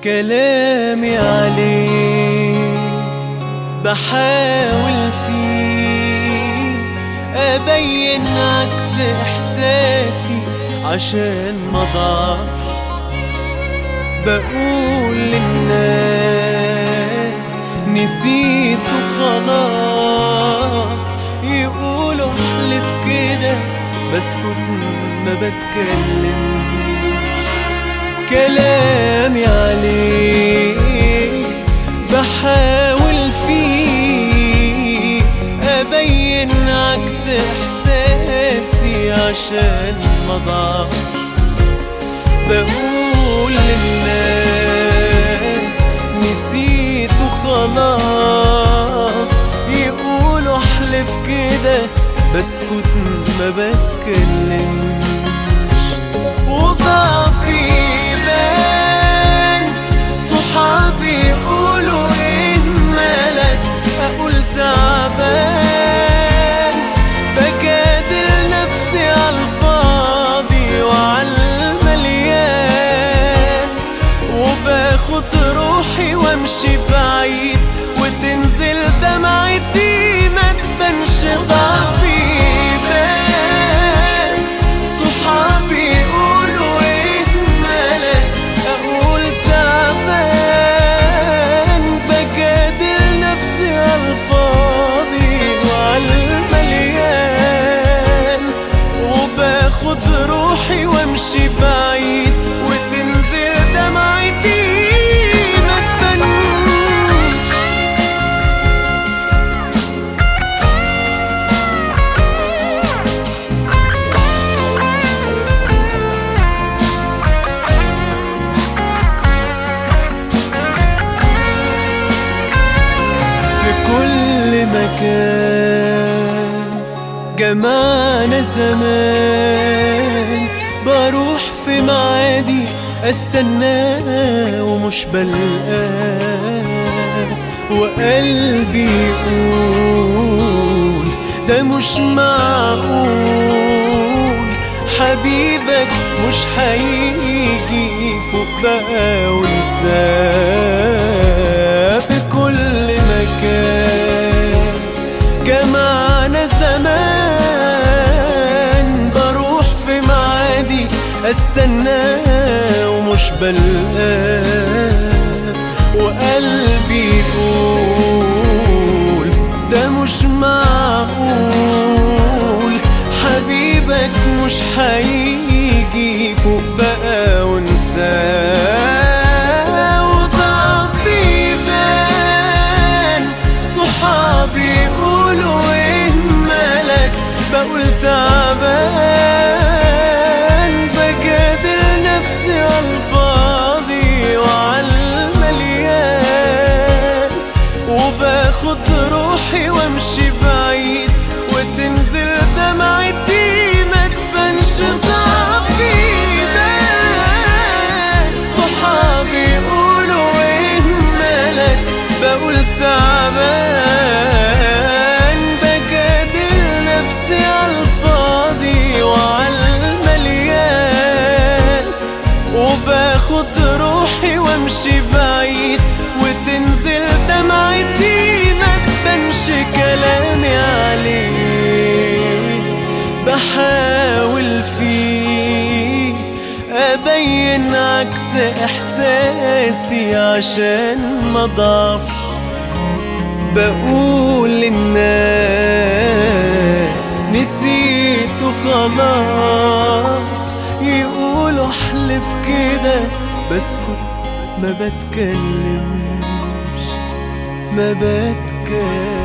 كلامي عليه بحاول فيه أبين عكس إحساسي عشان ما ضعفش بقول للناس نسيته خلاص يقولوا احلف كده بسكت ما بتكلمش كلامي عليه بحاول فيه أبين عكس إحساسي عشان ما ضعفش بقول للناس نسيته خلاص يقولوا احلف كده بسكت ما بتكلمش وضعفي بان صحابي يقولوا ان مالك اقول تعبان بجادل نفسي عالفاضي وعالمليان وباخد روحي وامشي بعيد وتنزل دمعتي ما تبانش ضعفي بان صحابي يقولوا ايه مالك اقول تعبان بجادل نفسي عالفاضي وعالمليان وباخد روحي وامشي بعيد وتنزل دمعتي ما تبانش في كل مكان جمعنا زمان بروح في معادي استناه ومش بلقاه وقلبي يقول ده مش معقول حبيبك مش هيجي فوق بقى ونساه في كل مكان جمعنا زمان بروح في معادي استناه ومش بلقاه وقلبي يقول ده مش معقول حبيبك مش هيجي فوق بقى ونساه وضعفي بان صحابي يقولوا ايه مالك بقول تعبان بجادل نفسي عالفاضي وعالمليان وباخد روحي وامشي بعيد وتنزل دمعتي ما تبانش ضعفي بان صحابي يقولوا ايه مالك بقول تعبان بجادل نفسي عالفاضي وعالمليان وباخد روحي وامشي بعيد وتنزل دمعتي ما تبانش كلامي عليه بحاول فيه أبين عكس إحساسي عشان ما ضعفش بقول للناس نسيته خلاص يقولوا احلف كده بسكت ما بتكلمش ما بتكلمش